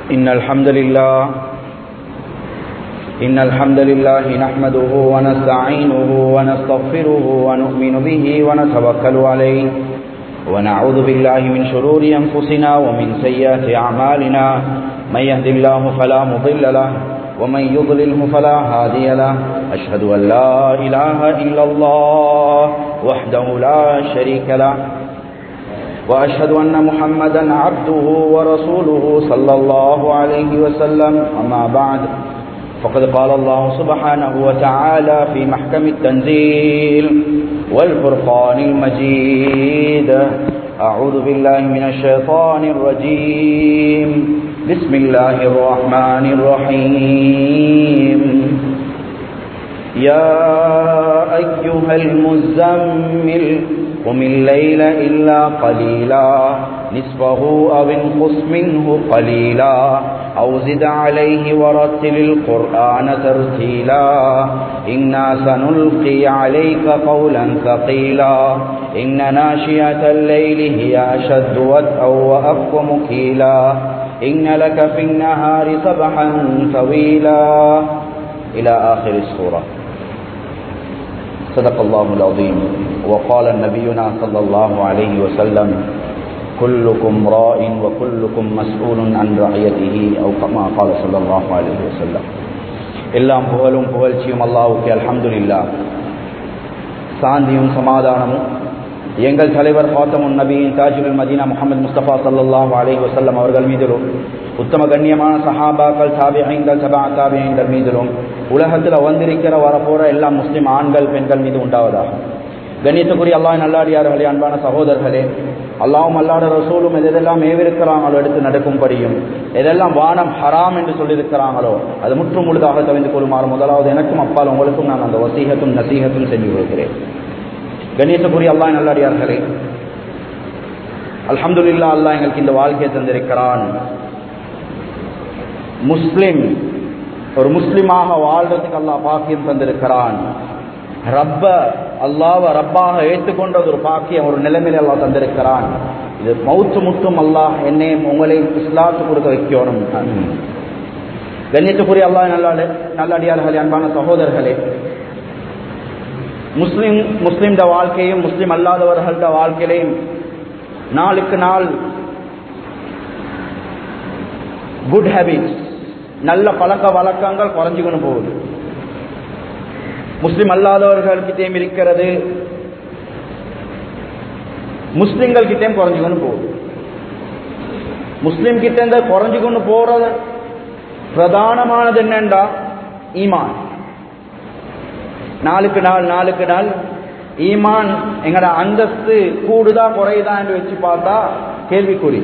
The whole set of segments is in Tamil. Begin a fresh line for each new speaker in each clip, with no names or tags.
إن الحمد لله إن الحمد لله نحمده ونستعينه ونستغفره ونؤمن به ونتوكل عليه ونعوذ بالله من شرور أنفسنا ومن سيئات أعمالنا من يهد الله فلا مضل له ومن يضلله فلا هادي له أشهد أن لا إله إلا الله وحده لا شريك له وأشهد أن محمدا عبده ورسوله صلى الله عليه وسلم أما بعد فقد قال الله سبحانه وتعالى في محكم التنزيل والفرقان المجيد أعوذ بالله من الشيطان الرجيم بسم الله الرحمن الرحيم يا أيها المزمل قم الليل إلا قليلا نصفه أو انقص منه قليلا أو زد عليه ورتل القرآن ترتيلا إنا سنلقي عليك قولا ثقيلا إن ناشئة الليل هي أشد وطئا وأقوم مكيلا إن لك في النهار سبحا طويلا إلى آخر السورة صدق الله العظيم وقال نبينا صلى الله عليه وسلم كلكم راء وكلكم مسؤول عن رعيته أو كما قال صلى الله عليه وسلم எல்லாம் புகழும் புகழ்ச்சியும் அல்லாவுக்கு அல்ஹம்துலில்லா சாந்தியும் சமாதானமும் எங்கள் தலைவர் ஃபாத்தமுன் நபியின் தாஜுல் மதீனா முகமது முஸ்தபா சல்லாஹ் அலி வசல்லம் அவர்கள் மீதிலும் உத்தம கண்ணியமான சஹாபாக்கள் தாபியங்கள் சபா தாபியங்கள் மீதிலும் உலகத்தில் வந்திருக்கிற வரப்போற எல்லா முஸ்லிம் ஆண்கள் பெண்கள் மீது உண்டாவதாகும் கண்ணியத்துக்குரிய அல்லாஹ் நல்லாடியார்களே அன்பான சகோதரர்களே அல்லாவும் அல்லாட ரசூலும் எதெல்லாம் ஏவிருக்கிறாங்களோ எடுத்து நடக்கும்படியும் எதெல்லாம் வானம் ஹராம் என்று சொல்லியிருக்கிறாங்களோ அது முற்றும் முழுதாக தவிர்த்து கொள்ளுமாறு முதலாவது எனக்கும் அப்பால் உங்களுக்கும் நான் அந்த வசீகத்தும் நசீகத்தும் செஞ்சு கொள்கிறேன் கண்ணியத்துக்குரிய அல்லாஹ் நல்லாடியார்களே அல்ஹம்துல்லா அல்லாஹ் எங்களுக்கு இந்த வாழ்க்கையை தந்திருக்கிறான் முஸ்லிம் ஒரு முஸ்லிமாக வாழ்றதுக்கு அல்லாஹ் பாக்கியம் தந்திருக்கிறான் ரப்ப அல்லாவை ரப்பாக ஏற்றுக்கொண்டது ஒரு பாக்கியம் ஒரு நிலைமையில அல்லாஹ் தந்திருக்கிறான் இது மவுத்து முட்டும் அல்லாஹ் என்னையும் உங்களையும் இஸ்லாத்து கொடுக்க வைக்கணும் கண்ணியத்துக்குரிய அல்லாஹ் நல்ல நல்லடியார்களே அன்பான சகோதரர்களே முஸ்லிம் முஸ்லிம்ட வாழ்க்கையும் முஸ்லிம் அல்லாதவர்கள்ட வாழ்க்கையிலையும் நாளுக்கு நாள் குட் ஹேபிட்ஸ் நல்ல பழக்க வழக்கங்கள் குறைஞ்சிக்கணும் போகுது முஸ்லிம் அல்லாதவர்கள்கிட்டயும் இருக்கிறது முஸ்லிம்கள் கிட்டேயும் குறைஞ்சிக்கொண்டு போகுது முஸ்லிம் கிட்ட இருந்து குறைஞ்சிக்கொண்டு போறது பிரதானமானது என்னண்டா ஈமான் நாளுக்கு நாள் நாளுக்கு நாள் ஈமான் எங்கட அந்தஸ்து கூடுதா குறையுதா என்று வச்சு பார்த்தா கேள்விக்குறி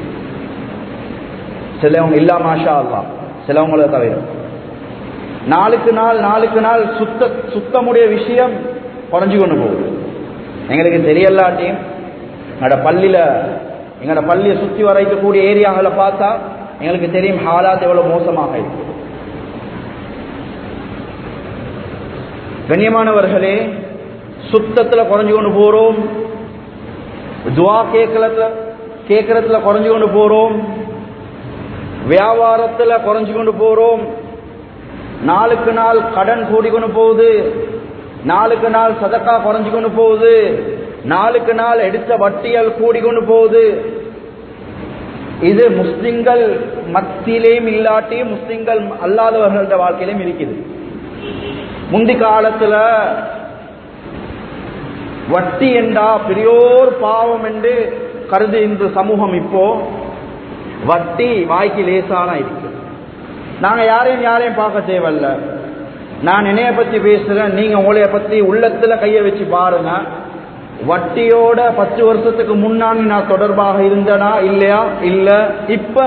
சிலவங்க இல்லா மாஷா அல்லா சிலவங்கள தவிர நாளுக்கு நாள் நாளுக்கு நாள் சுத்த சுத்தமுடைய விஷயம் குறைஞ்சு கொண்டு போகுது எங்களுக்கு தெரியலாட்டியும் எங்களோட பள்ளியில எங்களோட பள்ளியை சுற்றி வரைக்கக்கூடிய ஏரியாங்களை பார்த்தா எங்களுக்கு தெரியும் ஹாலாத் எவ்வளவு மோசமாக இருக்கு கண்ணியமானவர்களே சுத்தத்துல குறைஞ்சு கொண்டு போறோம் துவா கேட்கறதுல கேட்கறதுல குறைஞ்சு கொண்டு போறோம் வியாபாரத்துல குறைஞ்சு கொண்டு போறோம் நாளுக்கு நாள் கடன் கூடிக்கொண்டு போகுது நாளுக்கு நாள் சதக்கா குறைஞ்சு கொண்டு போகுது நாளுக்கு நாள் எடுத்த வட்டிகள் கூடிக்கொண்டு போகுது இது முஸ்லிம்கள் மத்தியிலேயும் இல்லாட்டி முஸ்லிம்கள் அல்லாதவர்கள வாழ்க்கையிலையும் இருக்குது முந்தி காலத்துல வட்டி என்றா பெரியோர் பாவம் என்று கருது இன்று சமூகம் இப்போ வட்டி வாய்க்கு லேசான இருக்கு நாங்க யாரையும் யாரையும் பார்க்க தேவையில்ல நான் என்னைய பத்தி பேசுறேன் நீங்க உங்களைய பத்தி உள்ளத்துல கைய வச்சு பாருங்க வட்டியோட பத்து வருஷத்துக்கு முன்னாடி நான் தொடர்பாக இருந்தனா இல்லையா இல்ல இப்ப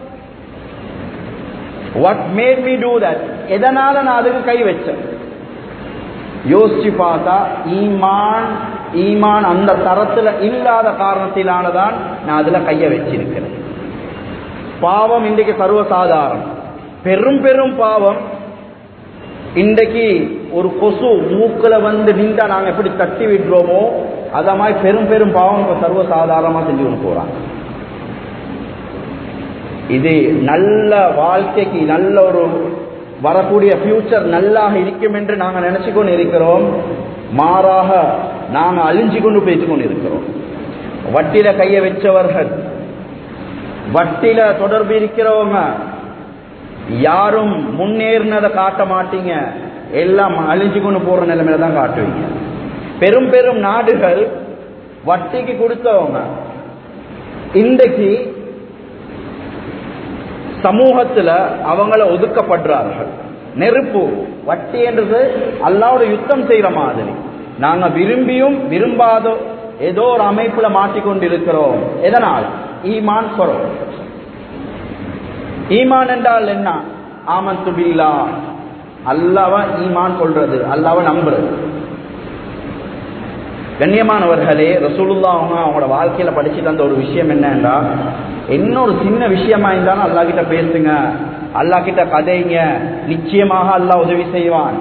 what made me do that எதனால நான் அதுக்கு கை வச்சேன் யோசிச்சு பார்த்தா ஈமான் ஈமான் அந்த தரத்துல இல்லாத காரணத்திலானதான் நான் அதுல கைய வச்சிருக்கிறேன் பாவம் இன்றைக்கு சர்வசாதாரணம் பெரும் பெரும் பாவம் இன்றைக்கு ஒரு கொசு மூக்குல வந்து நின்றா நாங்க எப்படி தட்டி விடுறோமோ அத மாதிரி பெரும் பெரும் பாவம் இப்ப சர்வசாதாரணமா செஞ்சு கொண்டு போறாங்க இது நல்ல வாழ்க்கைக்கு நல்ல ஒரு வரக்கூடிய ஃபியூச்சர் நல்லாக இருக்கும் என்று நாங்கள் நினைச்சு கொண்டு இருக்கிறோம் மாறாக நாங்கள் அழிஞ்சு கொண்டு போய்த்து கொண்டு இருக்கிறோம் வட்டில கையை வச்சவர்கள் வட்டில தொடர்பு இருக்கிறவங்க யாரும் முன்னேறினதை காட்ட மாட்டீங்க எல்லாம் அழிஞ்சு கொண்டு போற நிலைமையில தான் காட்டுவீங்க பெரும் பெரும் நாடுகள் வட்டிக்கு கொடுத்தவங்க இன்றைக்கு சமூகத்துல அவங்கள ஒதுக்கப்படுறார்கள் நெருப்பு வட்டி என்றது அல்லாவோட யுத்தம் செய்யற மாதிரி நாங்க விரும்பியும் விரும்பாதோ ஏதோ ஒரு அமைப்புல மாட்டிக்கொண்டிருக்கிறோம் எதனால் ஈமான் குறவு ஈமான் என்றால் என்ன ஆமந்து பில்லா அல்லாவ ஈமான் கொள்றது அல்லாவ நம்புறது கண்ணியமானவர்களே ரசூலுல்லா அவங்க அவங்களோட வாழ்க்கையில படிச்சுட்டு அந்த ஒரு விஷயம் என்னன்னா என்ன ஒரு சின்ன விஷயமா இருந்தாலும் அல்லா கிட்ட பேசுங்க அல்லா கிட்ட கதைங்க நிச்சயமாக அல்லாஹ் உதவி செய்வான்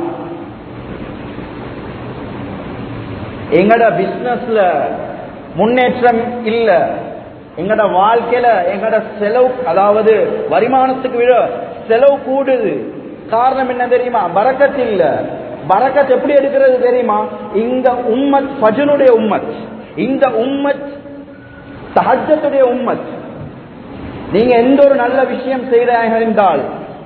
எங்கட பிசினஸ்ல முன்னேற்றம் இல்ல எங்கட வாழ்க்கையில எங்கட செலவு அதாவது வருமானத்துக்கு விட செலவு கூடுது காரணம் என்ன தெரியுமா பறக்கத்து இல்ல பறக்கத் எப்படி எடுக்கிறது தெரியுமா இந்த உம்மத் ஃபஜனுடைய உம்மத் இந்த உம்மத் சஹஜத்துடைய உம்மத் நீங்க எந்த ஒரு நல்ல விஷயம் செய்யறாங்க இருந்தால்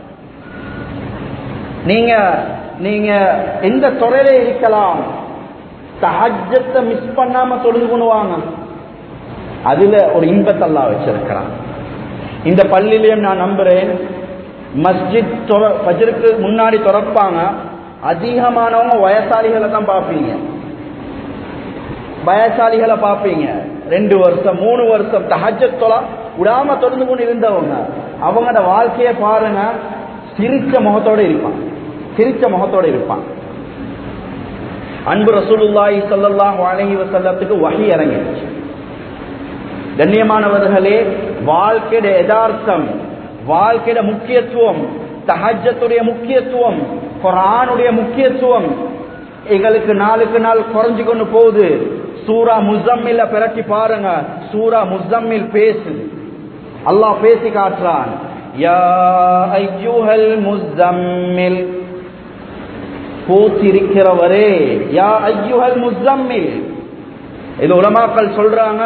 நீங்க நீங்க எந்த துறையில இருக்கலாம் சஹஜத்தை மிஸ் பண்ணாம தொழுது கொண்டுவாங்க அதுல ஒரு இன்பத்தல்லா வச்சிருக்கிறான் இந்த பள்ளியிலையும் நான் நம்புறேன் மஸ்ஜித் ஃபஜருக்கு முன்னாடி திறப்பாங்க அதிகமானவங்க வயசாளிகளை தான் பார்ப்பீங்க வயசாளிகளை பார்ப்பீங்க ரெண்டு வருஷம் மூணு வருஷம் தஹஜத் தொலா விடாம தொடர்ந்து கொண்டு இருந்தவங்க அவங்களோட வாழ்க்கையை பாருங்க சிரிச்ச முகத்தோட இருப்பான் சிரிச்ச முகத்தோட இருப்பான் அன்பு ரசூலுல்லாஹி ஸல்லல்லாஹு அலைஹி வஸல்லத்துக்கு வஹி இறங்கிடுச்சு கண்ணியமானவர்களே வாழ்க்கையோட யதார்த்தம் வாழ்க்கையோட முக்கியத்துவம் தஹஜத்துடைய முக்கியத்துவம் குரானுடைய முக்கியத்துவம் எங்களுக்கு நாளுக்கு நாள் குறைஞ்சு கொண்டு போகுது சூரா முசம்மில பிரட்டி பாருங்க சூரா முசம்மில் பேசுது அல்லாஹ் பேசி காட்டுறான் யா ஐயுஹல் முசம்மில் போத்திருக்கிறவரே யா ஐயுஹல் முசம்மில் இது உலமாக்கள் சொல்றாங்க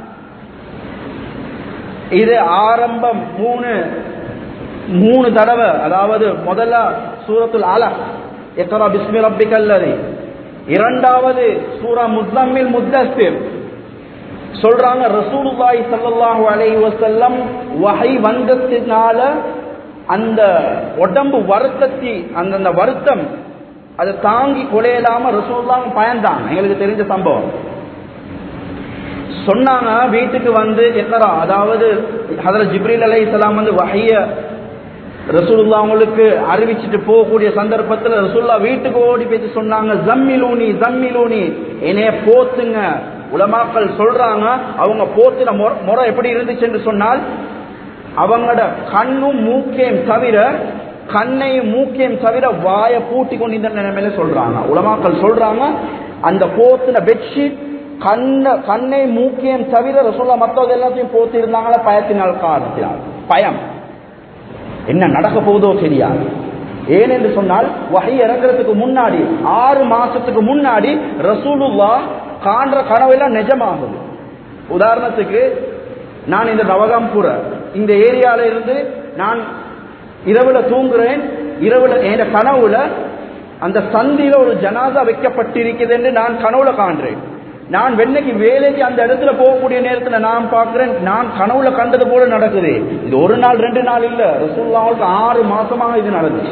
இது ஆரம்பம் மூணு மூணு தடவை அதாவது முதல்ல சூரத்துல் அலக் எக்கரா பிஸ்மி ரப்பிக்கல்லதி இரண்டாவது சூரா முஸ்லம்மில் முத்தஸ்திர் சொல்றாங்க ரசூலுல்லாஹி ஸல்லல்லாஹு அலைஹி வஸல்லம் வஹை வந்தத்தினால அந்த உடம்பு வருத்தத்தி அந்த அந்த வருத்தம் அதை தாங்கி கொலையலாம ரசூலுல்லாஹ் பயந்தாங்க எங்களுக்கு தெரிஞ்ச சம்பவம் சொன்னாங்க வீட்டுக்கு வந்து எக்கரா அதாவது ஹதரத் ஜிப்ரீல் அலைஹிஸ்ஸலாம் வந்து வஹைய ரசூலுல்லா அவங்களுக்கு அறிவிச்சுட்டு போகக்கூடிய சந்தர்ப்பத்தில் ரசூல்லா வீட்டுக்கு ஓடி போயிட்டு சொன்னாங்க ஜம்மிலூனி ஜம்மிலூனி என்னைய போத்துங்க உலமாக்கள் சொல்றாங்க அவங்க போத்துன முறை எப்படி இருந்துச்சுன்னு சொன்னால் அவங்களோட கண்ணும் மூக்கையும் தவிர கண்ணையும் மூக்கையும் தவிர வாயை பூட்டி கொண்டிருந்த நிலைமையில சொல்றாங்க உலமாக்கள் சொல்றாங்க அந்த போத்துன பெட்ஷீட் கண்ண கண்ணை மூக்கையும் தவிர ரசூல்லா மற்றது எல்லாத்தையும் போத்து இருந்தாங்களா பயத்தினால் காரணத்தினால் பயம் என்ன நடக்க போகுதோ தெரியாது ஏனென்று சொன்னால் வகை இறங்குறதுக்கு முன்னாடி ஆறு மாசத்துக்கு முன்னாடி ரசூலுல்லா காண்ற கனவெல்லாம் நிஜமாகுது உதாரணத்துக்கு நான் இந்த நவகாம்புர இந்த ஏரியால இருந்து நான் இரவுல தூங்குறேன் இரவுல என் கனவுல அந்த சந்தியில ஒரு ஜனாதா வைக்கப்பட்டிருக்கிறது என்று நான் கனவுல காண்றேன் நான் வெண்ணைக்கு வேலைக்கு அந்த இடத்துல போகக்கூடிய நேரத்தில் நான் பார்க்கிறேன் நான் கனவுல கண்டது போல நடக்குது இது ஒரு நாள் ரெண்டு நாள் இல்ல ரசூல்லாவுக்கு ஆறு மாசமாக இது நடந்துச்சு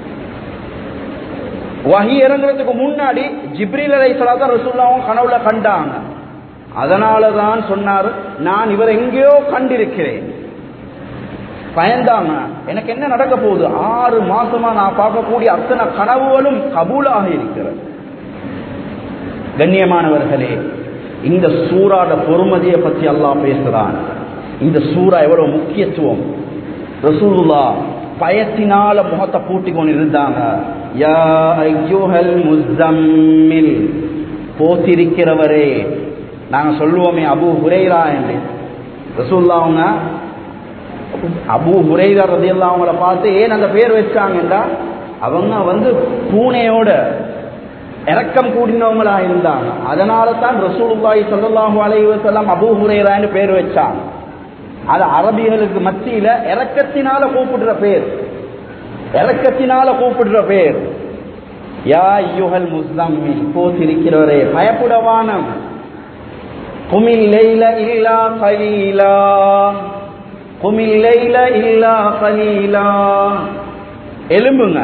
வகி இறங்குறதுக்கு முன்னாடி ஜிப்ரீல் அலை சலாதான் ரசூல்லாவும் கனவுல கண்டாங்க அதனாலதான் சொன்னார் நான் இவர் எங்கேயோ கண்டிருக்கிறேன் பயந்தாங்க எனக்கு என்ன நடக்க போகுது ஆறு மாசமா நான் பார்க்கக்கூடிய அத்தனை கனவுகளும் கபூலாக இருக்கிறது கண்ணியமானவர்களே இந்த சூறாட பொறுமதியை பத்தி அல்லாஹ் பேசுறான் இந்த சூறா எவ்வளவு முக்கியத்துவம் ரசூலுல்லா பயத்தினால முகத்தை பூட்டி கொண்டு இருந்தாங்க யா ஐயுஹல் முஸ்தம்மில் போத்திருக்கிறவரே நாங்க சொல்லுவோமே அபு ஹுரைரா என்று ரசூல்லா அவங்க அபு ஹுரைரா ரதியல்லாஹு அவங்கள பார்த்து ஏன் அந்த பேர் வச்சாங்கன்னா அவங்க வந்து பூனையோட இறக்கம் கூடினவங்களா இருந்தாங்க அதனால தான் ரசூலுல்லாஹி ஸல்லல்லாஹு அலைஹி வஸல்லம் அபூ ஹுரைரான்னு பேர் வச்சாங்க அது அரபிகளுக்கு மத்தியில இறக்கத்தினால கூப்பிடுற பேர் இறக்கத்தினால கூப்பிடுற பேர் யா ஐயுஹல் முஸ்லம்மி போத்திருக்கிறவரே பயப்படவானம் குமில் லைல இல்லா கலீலா குமில் லைல இல்லா கலீலா எலும்புங்க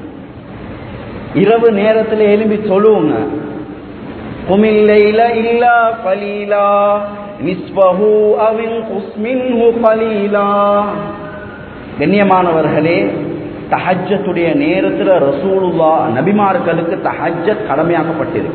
இரவு நேரத்தில் எலும்பி சொல்லுவோங்க குமில்லைல இல்லா கலீலா நிஸ்பஹு அவின் குஸ்மின்ஹு கலீலா கண்ணியமானவர்களே தஹஜத்துடைய நேரத்தில் ரசூலுல்லா நபிமார்களுக்கு தஹஜத் கடமையாக்கப்பட்டிருக்கு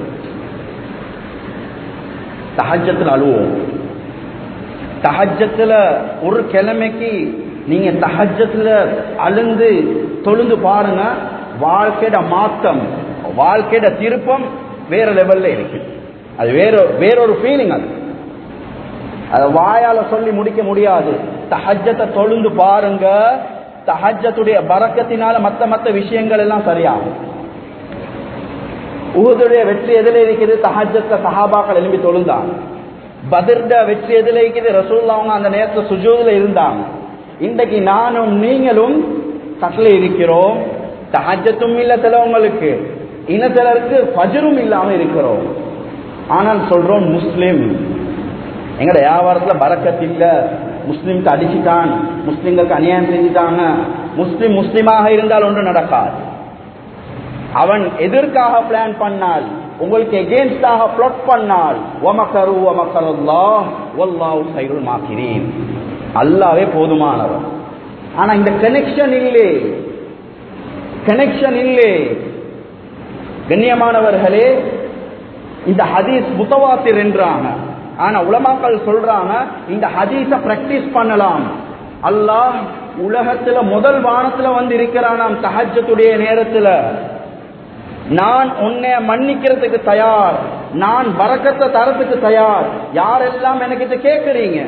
தஹஜத்தில் அழுவோம் தஹஜத்துல ஒரு கிழமைக்கு நீங்க தஹஜத்துல அழுந்து தொழுந்து பாருங்க வாழ்க்கையோட மாற்றம் வாழ்க்கையோட திருப்பம் வேற லெவல்ல இருக்கு அது வேற வேறொரு ஃபீலிங் அது அதை வாயால சொல்லி முடிக்க முடியாது தஹஜத்தை தொழுந்து பாருங்க தஹஜத்துடைய பறக்கத்தினால மத்த மத்த விஷயங்கள் எல்லாம் சரியாகும் உஹுதுடைய வெற்றி எதில் இருக்குது தஹஜத்தை சஹாபாக்கள் எழுப்பி தொழுந்தாங்க பதிர்ட வெற்றி எதில் இருக்குது ரசூல்லா அவங்க அந்த நேரத்தில் சுஜூதுல இருந்தாங்க இன்றைக்கு நானும் நீங்களும் கட்டில இருக்கிறோம் தஹஜத்தும் இல்ல சிலவங்களுக்கு இன சிலருக்கு ஃபஜரும் இல்லாம இருக்கிறோம் ஆனால் சொல்றோம் முஸ்லிம் எங்கட வியாபாரத்துல பறக்கத் இல்ல முஸ்லிம்க்கு அடிச்சுட்டான் முஸ்லிம்களுக்கு அநியாயம் செஞ்சுட்டாங்க முஸ்லிம் முஸ்லிமாக இருந்தால் ஒன்று நடக்காது அவன் எதற்காக பிளான் பண்ணால் உங்களுக்கு எகேன்ஸ்டாக பிளாட் பண்ணால் ஒமக்கரு ஒமக்கருல்லா ஒல்லாவு சைருள் மாக்கிறேன் அல்லாவே போதுமானவன் ஆனா இந்த கனெக்ஷன் இல்லை கனெக்ஷன் இல்லை கண்ணியமானவர்களே இந்த ஹதீஸ் முத்தவாத்திர் என்றாங்க ஆனா உலமாக்கள் சொல்றாங்க இந்த ஹதீஸ பிராக்டிஸ் பண்ணலாம் அல்லாஹ் உலகத்துல முதல் வானத்துல வந்து இருக்கிறானாம் தஹஜத்துடைய நேரத்துல நான் உன்னை மன்னிக்கிறதுக்கு தயார் நான் வரக்கத்தை தரத்துக்கு தயார் யாரெல்லாம் எனக்கிட்ட கேட்கறீங்க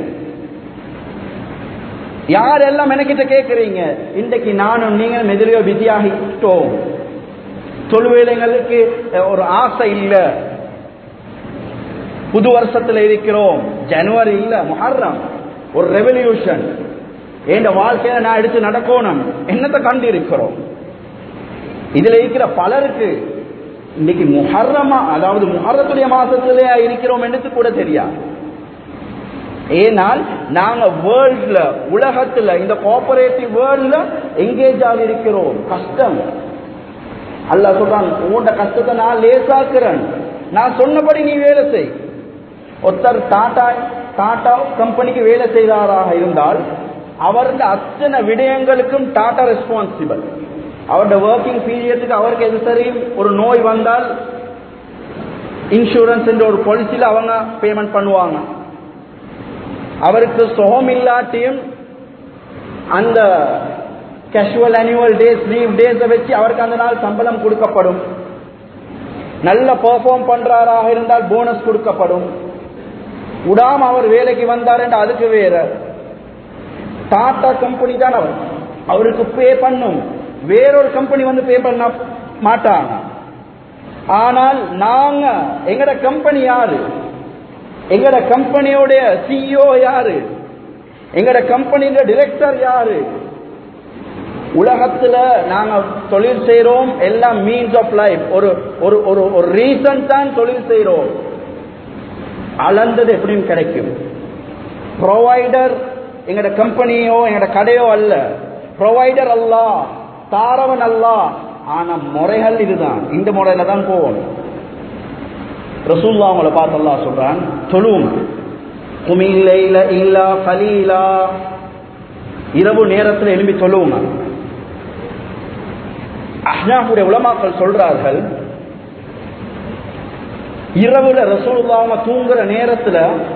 யாரெல்லாம் எனக்கிட்ட கேட்கறீங்க இன்றைக்கு நானும் நீங்க எதிரையோ பிஸியாகிட்டோம் தொழுவேலைங்களுக்கு ஒரு ஆசை இல்லை புது வருஷத்துல இருக்கிறோம் ஜனவரி இல்ல முஹர்ரம் ஒரு ரெவல்யூஷன் என் வாழ்க்கையில நான் எடுத்து நடக்கணும் என்னத்தை கண்டு இருக்கிறோம் இதுல இருக்கிற பலருக்கு இன்னைக்கு முஹர்ரமா அதாவது முஹர்ரத்துடைய மாசத்திலே இருக்கிறோம் என்று கூட தெரியாது ஏனால் நாங்க வேர்ல்ட்ல உலகத்துல இந்த கோஆபரேட்டிவ் வேர்ல்ட்ல எங்கேஜ் ஆகி இருக்கிறோம் கஷ்டம் அல்ல சொல்றான் உன்ட கஷ்டத்தை நான் லேசாக்குறேன் நான் சொன்னபடி நீ வேலை செய் ஒருத்தர் டாடா டாடா கம்பெனிக்கு வேலை செய்தாராக இருந்தால் அவருடைய அத்தனை விடயங்களுக்கும் டாடா ரெஸ்பான்சிபிள் அவருடைய ஒர்க்கிங் பீரியடுக்கு அவருக்கு எது சரி ஒரு நோய் வந்தால் இன்சூரன்ஸ் என்ற ஒரு பாலிசியில் அவங்க பேமெண்ட் பண்ணுவாங்க அவருக்கு சுகம் இல்லாட்டியும் அந்த கேஷுவல் அனுவல் டேஸ் லீவ் டேஸை வச்சு அவருக்கு அந்த நாள் சம்பளம் கொடுக்கப்படும் நல்ல பெர்ஃபார்ம் பண்றாராக இருந்தால் போனஸ் கொடுக்கப்படும் விடாம அவர் வேலைக்கு வந்தார் அதுக்கு வேற டாடா கம்பெனி தான் அவர் அவருக்கு பே பண்ணும் வேறொரு கம்பெனி வந்து பே பண்ண மாட்டாங்க ஆனால் நாங்க எங்கட கம்பெனி யாரு எங்கட கம்பெனியோடைய சிஇஓ யாரு எங்கட கம்பெனியோட டிரெக்டர் யாரு உலகத்துல நாங்க தொழில் செய்யறோம் எல்லாம் மீன்ஸ் ஆஃப் லைஃப் ஒரு ஒரு ஒரு ஒரு ரீசன் தான் தொழில் செய்யறோம் அளந்தது எப்படியும் கிடைக்கும் ப்ரொவைடர் எங்கட கம்பெனியோ எங்கட கடையோ அல்ல ப்ரொவைடர் அல்ல தாரவன் அல்ல ஆனா முறைகள் இதுதான் இந்த முறையில தான் போகணும் ரசூல்லா அவங்கள பார்த்து அல்லா சொல்றான் தொழுவும் குமில்லைல இல்லா கலீலா இரவு நேரத்தில் எழுப்பி தொழுவுங்க அஹ்னாஃபுடைய உலமாக்கள் சொல்றார்கள் இரவுல ரசூலுல்லா அவங்க தூங்குற நேரத்துல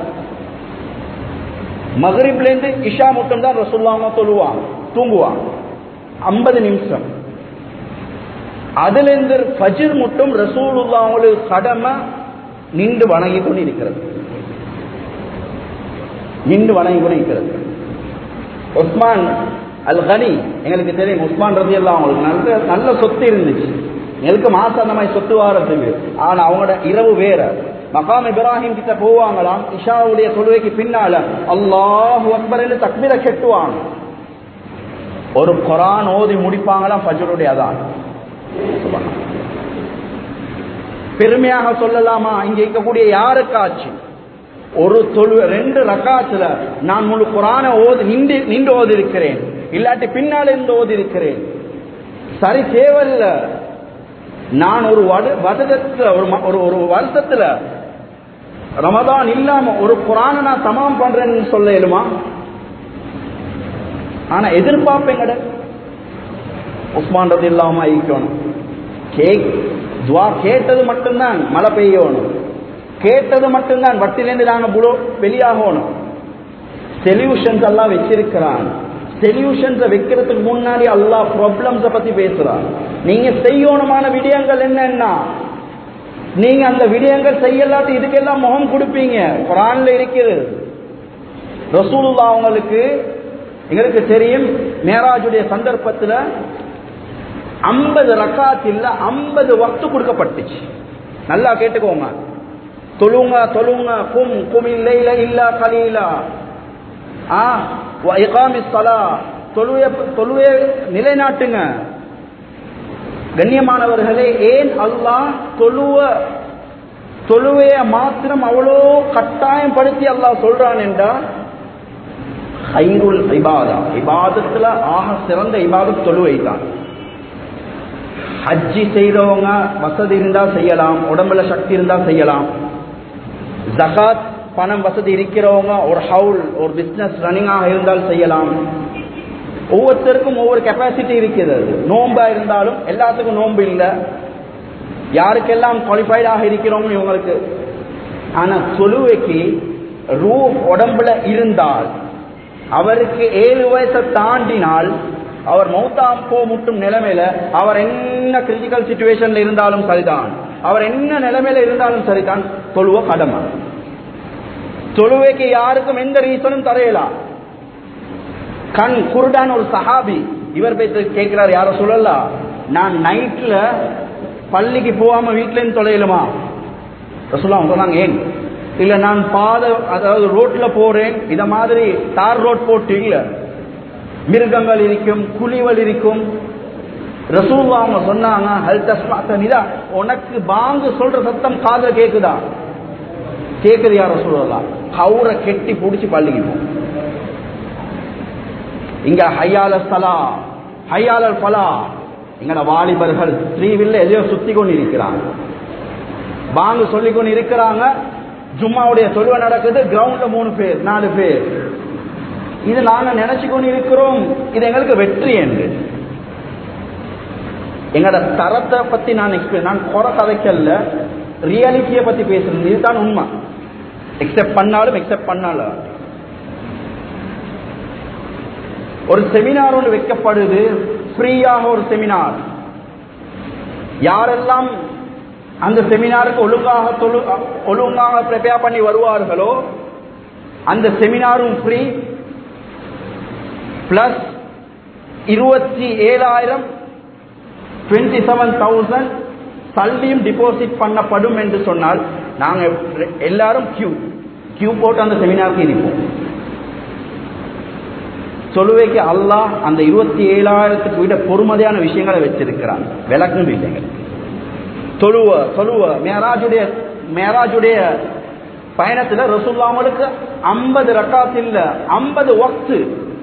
மகரிப்ல இருந்து இஷா மட்டும் தான் ரசூல்லா அவங்க தொழுவாங்க தூங்குவாங்க ஐம்பது நிமிஷம் அதுல இருந்து ஃபஜிர் மட்டும் ரசூலுல்லா அவங்களுக்கு கடமை நின்று வணங்கி கொண்டு இருக்கிறது நின்று வணங்கி கொண்டு இருக்கிறது உஸ்மான் அல் கனி எங்களுக்கு தெரியும் உஸ்மான் ரதி எல்லாம் அவங்களுக்கு நல்ல நல்ல சொத்து இருந்துச்சு எங்களுக்கு மாசம் அந்த மாதிரி சொத்து வாரத்துக்கு ஆனா அவங்களோட இரவு வேற மகாம் இப்ராஹிம் கிட்ட போவாங்களாம் இஷாவுடைய தொழுகைக்கு பின்னால அல்லாஹ் அக்பர் என்று தக்பீரை கெட்டுவாங்க ஒரு குரான் ஓதி முடிப்பாங்களாம் ஃபஜ்ருடைய அதான் சுப்ஹானல்லாஹ். பெருமையாக சொல்லலாமா இங்க இருக்கக்கூடிய யாருக்காச்சு ஒரு தொழு ரெண்டு ரக்காத்துல நான் முழு குரான ஓதி நின்று நின்று ஓதி இருக்கிறேன் இல்லாட்டி பின்னால் இருந்து ஓதி இருக்கிறேன் சரி தேவையில்ல நான் ஒரு வடு- வருடத்துல ஒரு ம- ஒரு ஒரு வருஷத்துல ரமதான் இல்லாம ஒரு குரானை நான் தமாம் பண்றேன்னு சொல்ல இயலுமா ஆனா எதிர்பார்ப்பேங்கட உஸ்மான் ரதி இல்லாம ஐக்கணும் கேக் துவா கேட்டது மட்டும்தான் மழை பெய்யணும் கேட்டது மட்டும்தான் வட்டிலேருந்து நாங்க புலோ வெளியாகணும் சொல்யூஷன்ஸ் எல்லாம் வச்சிருக்கிறான் சொல்யூஷன்ஸை வைக்கிறதுக்கு முன்னாடி அல்லாஹ் ப்ராப்ளம்ஸை பத்தி பேசுறான் நீங்க செய்யணுமான விடயங்கள் என்னன்னா நீங்க அந்த விடயங்கள் செய்யலாட்டி இதுக்கெல்லாம் முகம் கொடுப்பீங்க குரான்ல இருக்கிறது ரசூலுல்லா அவங்களுக்கு எங்களுக்கு தெரியும் மேராஜுடைய சந்தர்ப்பத்துல ஐம்பது ரக்காத் இல்ல ஐம்பது வக்து கொடுக்கப்பட்டுச்சு நல்லா கேட்டுக்கோங்க தொழுங்க தொழுங்க கும் கும் இல்லைல இல்லா கலீலா ஆ வ இகாமிஸ் ஸலா தொழுவே தொழுவே நிலைநாட்டுங்க கண்ணியமானவர்களே ஏன் அல்லாஹ் தொழுவ தொழுவைய மாத்திரம் அவ்வளோ கட்டாயப்படுத்தி அல்லாஹ் சொல்றான் என்றால் ஹைருல் இபாதா இபாதத்துல ஆக சிறந்த இபாதத் தொழுவை தான் ஹஜ்ஜி செய்றவங்க வசதி இருந்தா செய்யலாம் உடம்புல சக்தி இருந்தா செய்யலாம் ஜகாத் பணம் வசதி இருக்கிறவங்க ஒரு ஹவுல் ஒரு பிசினஸ் ரன்னிங்காக இருந்தால் செய்யலாம் ஒவ்வொருத்தருக்கும் ஒவ்வொரு கெப்பாசிட்டி இருக்கிறது நோம்பா இருந்தாலும் எல்லாத்துக்கும் நோன்பு இல்லை யாருக்கெல்லாம் குவாலிஃபைடாக இருக்கிறோம் இவங்களுக்கு ஆனா தொழுவைக்கு ரூ உடம்புல இருந்தால் அவருக்கு ஏழு வயசை தாண்டினால் அவர் மௌத்தாம் போ முட்டும் நிலைமையில அவர் என்ன கிரிட்டிக்கல் சுச்சுவேஷன்ல இருந்தாலும் சரிதான் அவர் என்ன நிலைமையில இருந்தாலும் சரிதான் தொழுவ கடமை தொழுவைக்கு யாருக்கும் எந்த ரீசனும் தரையலாம் கண் குருடான் ஒரு சஹாபி இவர் பேச கேட்கிறார் யார சொல்லலாம் நான் நைட்ல பள்ளிக்கு போகாம வீட்டுல இருந்து தொலையலுமா ரசூலுல்லாஹ் சொன்னாங்க ஏன் இல்ல நான் பாதை அதாவது ரோட்ல போறேன் இத மாதிரி தார் ரோட் போட்டு இல்ல மிருகங்கள் இருக்கும் குழிவல் இருக்கும் ரசூல்லா அவங்க சொன்னாங்க ஹல் தஸ்மாத்த நிதா உனக்கு பாங்கு சொல்ற சத்தம் காதுல கேக்குதா கேக்குது யார் ரசூலுல்லா கவுரை கெட்டி புடிச்சு பள்ளிக்கு போ இங்க ஹையால சலா ஹையால பலா எங்கட வாலிபர்கள் த்ரீவில்ல எதையோ சுத்தி கொண்டு இருக்கிறாங்க பாங்கு சொல்லி கொண்டு இருக்கிறாங்க ஜும்மாவுடைய தொழுவை நடக்குது கிரவுண்ட்ல மூணு பேர் நாலு பேர் இது நாங்க நினைச்சு கொண்டு இருக்கிறோம் இது எங்களுக்கு வெற்றி என்று எங்கட தரத்தை பத்தி நான் எக்ஸ்பிளைன் நான் குறை கதைக்கல்ல ரியாலிட்டியை பத்தி பேசுறது இதுதான் உண்மை எக்ஸெப்ட் பண்ணாலும் எக்ஸெப்ட் பண்ணாலும் ஒரு செமினார் ஒன்று வைக்கப்படுது ஃப்ரீயாக ஒரு செமினார் யாரெல்லாம் அந்த செமினாருக்கு ஒழுங்காக தொழு ஒழுங்காக ப்ரிப்பேர் பண்ணி வருவார்களோ அந்த செமினாரும் ஃப்ரீ பிளஸ் இருபத்தி ஏழாயிரம் டுவெண்ட்டி செவன் தௌசண்ட் சல்லியும் டிபாசிட் பண்ணப்படும் என்று சொன்னால் நாங்கள் எல்லாரும் கியூ கியூ போட்டு அந்த செமினாருக்கு இருப்போம் தொழுவைக்கு அல்லாஹ் அந்த இருபத்தி ஏழாயிரத்துக்கு விட பொறுமதியான விஷயங்களை வச்சிருக்கிறான் விளக்கும் இல்லைங்க தொழுவ தொழுவ மேராஜுடைய மேராஜுடைய பயணத்துல ரசூல்லாமலுக்கு ஐம்பது ரக்காத் இல்ல ஐம்பது வக்து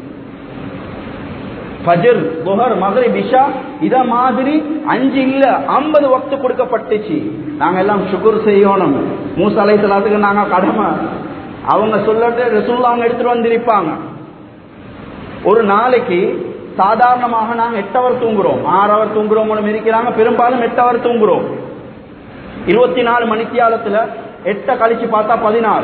ஃபஜர் புகர் மகரிப் இஷா இத மாதிரி அஞ்சு இல்ல ஐம்பது வக்து கொடுக்கப்பட்டுச்சு நாங்க எல்லாம் சுகுர் செய்யணும் மூசா அலைசலாத்துக்கு நாங்க கடமை அவங்க சொல்லட்டு ரசூல்லா அவங்க எடுத்துட்டு வந்திருப்பாங்க ஒரு நாளைக்கு சாதாரணமாக நாங்க எட்டு அவர் தூங்குறோம் ஆறு அவர் தூங்குறவங்களும் இருக்கிறாங்க பெரும்பாலும் எட்டு அவர் தூங்குறோம் இருபத்தி நாலு மணித்தியாலத்துல எட்ட கழிச்சு பார்த்தா பதினாறு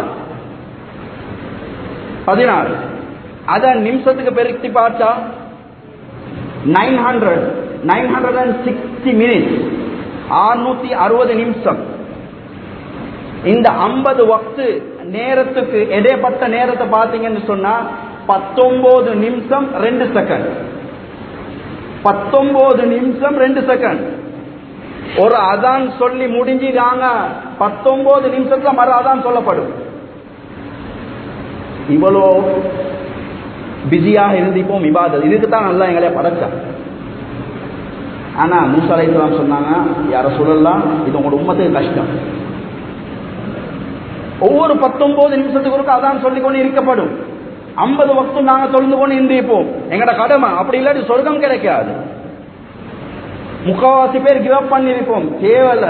பதினாறு அத நிமிஷத்துக்கு பெருக்கி பார்த்தா nine hundred nine hundred and sixty minutes அறுநூத்தி அறுபது நிமிஷம் இந்த ஐம்பது வக்து நேரத்துக்கு இடைப்பட்ட நேரத்தை பார்த்தீங்கன்னு சொன்னா பத்தொன்பது நிமிஷம் ரெண்டு செகண்ட் பத்தொன்பது நிமிஷம் ரெண்டு செகண்ட் ஒரு அதான் சொல்லி முடிஞ்சிடாங்க பத்தொன்பது நிமிஷத்துல மறு அதான் சொல்லப்படும் இவ்வளோ பிஸியாக இருந்திப்போம் இபாதத் இதுக்கு தான் நல்லா எங்களே படைச்சான் ஆனா மூசா அலைஹிஸ்ஸலாம் சொன்னாங்க யார சொல்லலாம் இது உங்களோட உம்மத்துக்கு கஷ்டம் ஒவ்வொரு பத்தொன்பது நிமிஷத்துக்கு ஒருக்க அதான் சொல்லிக் கொண்டு இருக்கப்படும் ஐம்பது வக்தும் நாங்க தொழுந்து கொண்டு இருந்திருப்போம் எங்கட கடமை அப்படி இல்லாட்டி சொர்க்கம் கிடைக்காது முக்காவாசி பேர் கிவ் அப் பண்ணிருப்போம் தேவையில்ல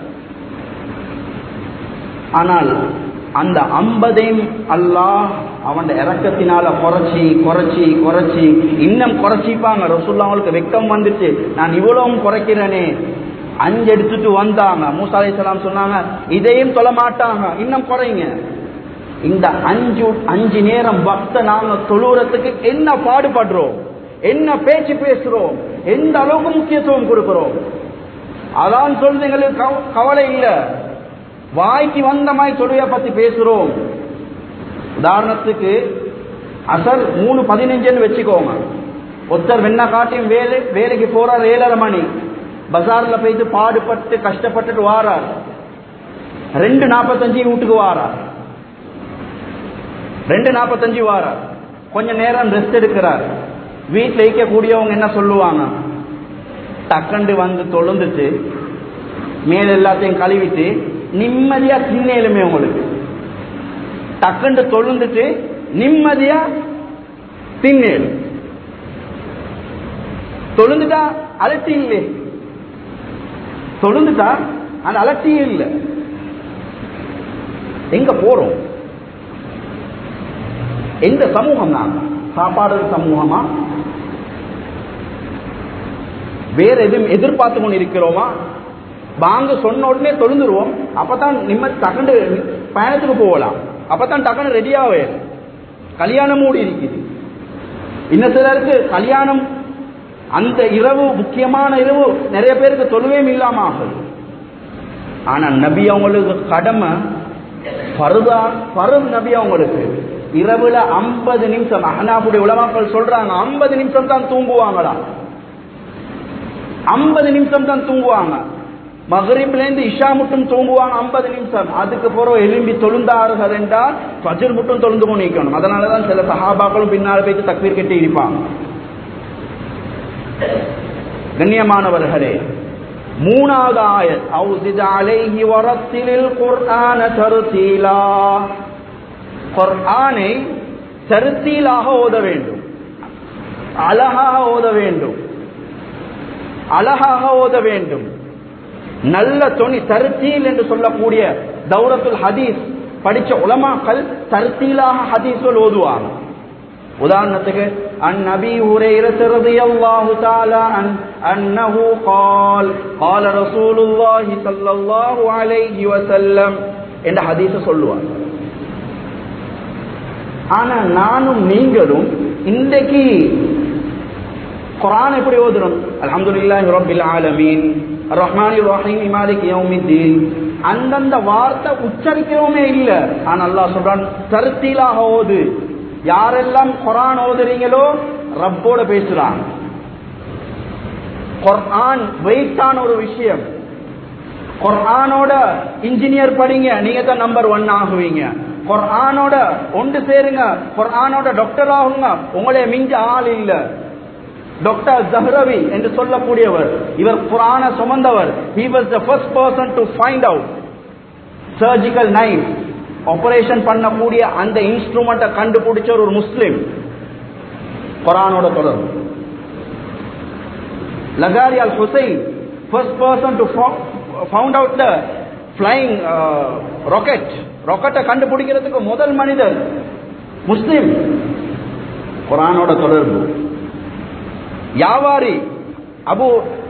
ஆனால் அந்த ஐம்பதையும் அல்லாஹ் அவன் இறக்கத்தினால குறைச்சி குறைச்சி குறைச்சி இன்னும் குறைச்சிப்பாங்க ரசூல்லா அவங்களுக்கு வெக்கம் வந்துச்சு நான் இவ்வளவும் குறைக்கிறேனே அஞ்சு எடுத்துட்டு வந்தாங்க மூசா அலைஹிஸ்ஸலாம் சொன்னாங்க இதையும் சொல்ல மாட்டாங்க இன்னும் குறைங்க இந்த அஞ்சு அஞ்சு நேரம் பக்த நாங்க தொழுறதுக்கு என்ன பாடுபடுறோம் என்ன பேச்சு பேசுறோம் எந்த அளவுக்கு முக்கியத்துவம் கொடுக்கிறோம் அதான் சொல்றது எங்களுக்கு கவ- கவலை இல்ல வாய்க்கு வந்த மாதிரி தொழுகைய பத்தி பேசுறோம் உதாரணத்துக்கு அசர் மூணு பதினஞ்சுன்னு வச்சுக்கோங்க ஒருத்தர் வெண்ண காட்டியும் வேலை வேலைக்கு போறார் ஏழரை மணி பஜார்ல போயிட்டு பாடுபட்டு கஷ்டப்பட்டுட்டு வாரார் ரெண்டு நாற்பத்தஞ்சு வீட்டுக்கு வாரார் ரெண்டு நாற்பத்தஞ்சு வாரார் கொஞ்ச நேரம் ரெஸ்ட் எடுக்கிறார் வீட்டில் இருக்கக்கூடியவங்க என்ன சொல்லுவாங்க டக்கண்டு வந்து தொழுந்துட்டு மேல எல்லாத்தையும் கழுவிட்டு நிம்மதியா தின்னேலுமே உங்களுக்கு டக்கண்டு தொழுந்துட்டு நிம்மதியா தின்னேலும் தொழுந்துட்டா அலட்டி இல்லை தொழுந்துட்டா அந்த அலட்டியும் இல்லை எங்க போறோம் எந்த சமூகம் நாங்க சாப்பாடு சமூகமா வேற எதுவும் எதிர்பார்த்து கொண்டு இருக்கிறோமா வாங்க சொன்ன உடனே தொழுந்துருவோம் அப்பதான் நிம்மதி டக்குண்டு பயணத்துக்கு போகலாம் அப்பதான் டக்குன்னு ரெடியாவே கல்யாணம் மூடி இருக்குது இன்னும் சிலருக்கு கல்யாணம் அந்த இரவு முக்கியமான இரவு நிறைய பேருக்கு தொழுவேம் இல்லாம ஆகுது ஆனா நபி அவங்களுக்கு கடமை பருதா பருத் நபி அவங்களுக்கு இரவுல ஐம்பது நிமிஷம் அஹனாபுடைய உலமாக்கள் சொல்றாங்க ஐம்பது நிமிஷம் தான் தூங்குவாங்களா ஐம்பது நிமிஷம் தான் தூங்குவாங்க மகரிப்ல இருந்து இஷா மட்டும் தூங்குவாங்க ஐம்பது நிமிஷம் அதுக்கு பிறகு எலும்பி தொழுந்தார்கள் என்றால் ஃபஜர் மட்டும் தொழுந்து கொண்டு நிற்கணும் அதனாலதான் சில சஹாபாக்களும் பின்னால் போயிட்டு தக்பீர் கட்டி இருப்பாங்க கண்ணியமானவர்களே மூணாவது ஆயத் அவுசித அலைஹி வரத்திலில் குர்ஆன தருத்தீலா குர்ஆனை தருத்தீலாக ஓத வேண்டும் அழகாக ஓத வேண்டும் அழகாக ஓத வேண்டும் நல்ல துணி தருத்தீல் என்று சொல்லக்கூடிய தௌரத்துல் ஹதீஸ் படிச்ச உலமாக்கள் தருத்தீலாக ஹதீஸ்கள் ஓதுவாங்க உதாரணத்துக்கு அன் நபி ஹுரைரத் ரலியல்லாஹு தஆலா அன் அன்னஹு قال قال رسول الله صلى الله عليه وسلم என்ற ஹதீஸ சொல்லுவார் ஆனா நானும் நீங்களும் இன்றைக்கு குர்ஆன் எப்படி ஓதுறோம் அல்ஹம்துலில்லாஹி ரப்பில் ஆலமீன் ரஹ்மானிர் ரஹீம் மாலிக் யௌமித்தீன் அந்தந்த வார்த்தை உச்சரிக்கிறோமே இல்ல ஆனா அல்லாஹ் சொல்றான் தருத்தீலாக ஓது யாரெல்லாம் குரான் ஓதுறீங்களோ ரப்போட பேசுறான் குர்ஆன் வெயிட்டான ஒரு விஷயம் குர்ஆனோட இன்ஜினியர் படிங்க நீங்க தான் நம்பர் ஒன் ஆகுவீங்க குர்ஆனோட ஒன்று சேருங்க குர்ஆனோட டாக்டர் ஆகுங்க உங்களே மிஞ்ச ஆள் இல்ல டாக்டர் ஜஹ்ரவி என்று சொல்லக்கூடியவர் இவர் குரான சுமந்தவர் he was the first person to find out surgical knife operation பண்ணக்கூடிய அந்த இன்ஸ்ட்ருமெண்ட்டை கண்டுபிடிச்ச ஒரு முஸ்லிம் குரானோட தொடர்பு Lagari Al Hussain first person to found out the flying rocket ராக்கெட்டை கண்டுபிடிக்கிறதுக்கு முதல் மனிதர் முஸ்லிம் குரானோட தொடர்பு வியாபாரி Abu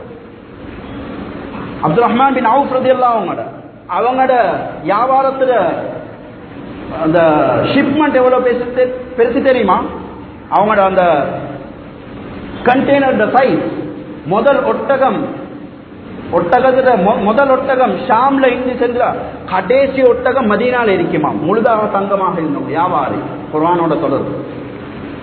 Abdul Rahman bin Auf ரதியல்லாஹு அவங்களோட அவங்களோட வியாபாரத்துல அந்த ஷிப்மெண்ட் எவ்வளவு பெருசு பெருசு தெரியுமா அவங்களோட அந்த கண்டெய்னர் சைஸ் முதல் ஒட்டகம் ஒட்டகத்துல மொ- முதல் ஒட்டகம் ஷாம்ல இருந்து சென்ற கடைசி ஒட்டகம் மதீனால இருக்குமா முழுதாக தங்கமாக இருந்தோம் வியாபாரி குர்ஆனோட தொடர்பு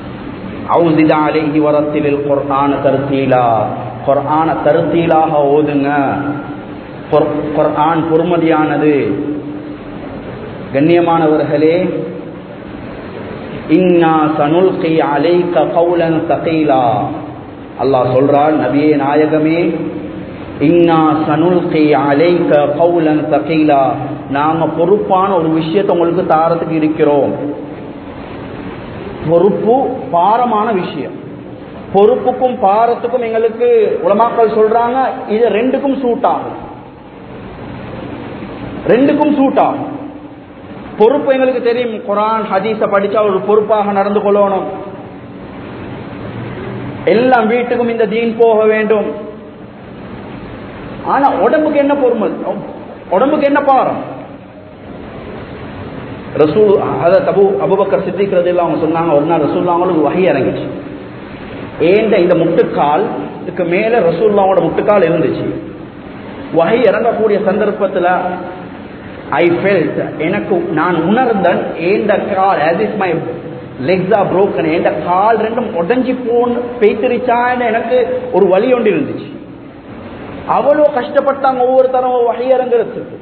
அவுசித அலைஹி வரத்திலில் குர்ஆன தருத்தீலா குர்ஆன தருத்தீலாக ஓதுங்க குர்ஆன் பொறுமதியானது கண்ணியமானவர்களே இன்னா சனுல்கி அலைக்க கௌலன் தகீலா அல்லாஹ் சொல்றார் நபியே நாயகமே இன்னா சனுல்கி அலைக்க கௌலன் தகீலா நாங்க பொறுப்பான ஒரு விஷயத்தை உங்களுக்கு தாரத்துக்கு இருக்கிறோம் பொறுப்பு பாரமான விஷயம் பொறுப்புக்கும் பாரத்துக்கும் எங்களுக்கு உலமாக்கள் சொல்றாங்க இது ரெண்டுக்கும் சூட் ஆகும் ரெண்டுக்கும் சூட் ஆகும் பொறுப்பு எங்களுக்கு தெரியும் குரான் ஹதீஸ படிச்சா ஒரு பொறுப்பாக நடந்து கொள்ளணும் எல்லாம் வீட்டுக்கும் இந்த தீன் போக வேண்டும் ஆனா உடம்புக்கு என்ன பொறுமை உடம்புக்கு என்ன பாரம் ரசூல் அதை தபு அபுபக்கர் சித்திக்கிறது இல்லை அவங்க சொன்னாங்க ஒரு நாள் ரசூல்லாங்களுக்கு வகை இறங்கிச்சு ஏண்ட இந்த முட்டுக்கால் இதுக்கு மேல ரசூல்லாவோட முட்டுக்கால் இருந்துச்சு வகை இறங்கக்கூடிய சந்தர்ப்பத்தில் ஐ ஃபெல்ட் எனக்கு நான் உணர்ந்தன் ஏண்ட கால் as if my legs are broken ஏண்ட கால் ரெண்டும் உடஞ்சி போன் பெய்த்திருச்சான்னு எனக்கு ஒரு வழி ஒன்று இருந்துச்சு அவ்வளோ கஷ்டப்பட்டாங்க ஒவ்வொரு தரம் வகை இறங்குறதுக்கு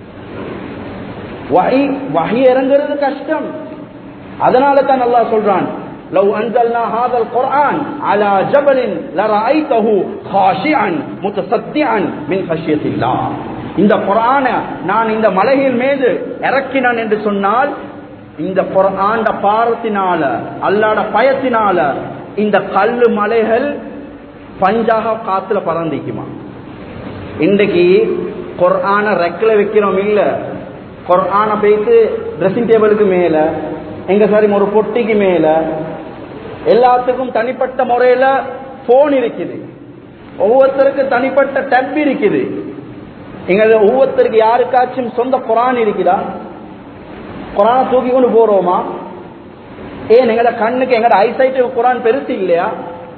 வகை வகை இறங்குறது கஷ்டம் அதனால தான் நல்லா சொல்றான் لو أنزلنا هذا القرآن على جبل لرأيته خاشعا متصدعا من خشية الله இந்த குரான நான் இந்த மலையில் மீது இறக்கினான் என்று சொன்னால் இந்த குரான்ட பாரத்தினால அல்லாட பயத்தினால இந்த கல்லு மலைகள் பஞ்சாக காத்துல பறந்திக்குமா இன்றைக்கு குரான ரெக்கில் வைக்கிறோம் இல்ல குரான போயிட்டு ட்ரெஸ்ஸிங் டேபிளுக்கு மேல எங்க சாரி ஒரு பொட்டிக்கு மேல எல்லாத்துக்கும் தனிப்பட்ட முறையில போன் இருக்குது ஒவ்வொருத்தருக்கு தனிப்பட்ட டப் இருக்குது எங்க ஒவ்வொருத்தருக்கு யாருக்காச்சும் சொந்த குரான் இருக்குதா குரானை தூக்கி கொண்டு போறோமா ஏன் எங்கட கண்ணுக்கு எங்கட ஐசைட்டு குரான் பெருசு இல்லையா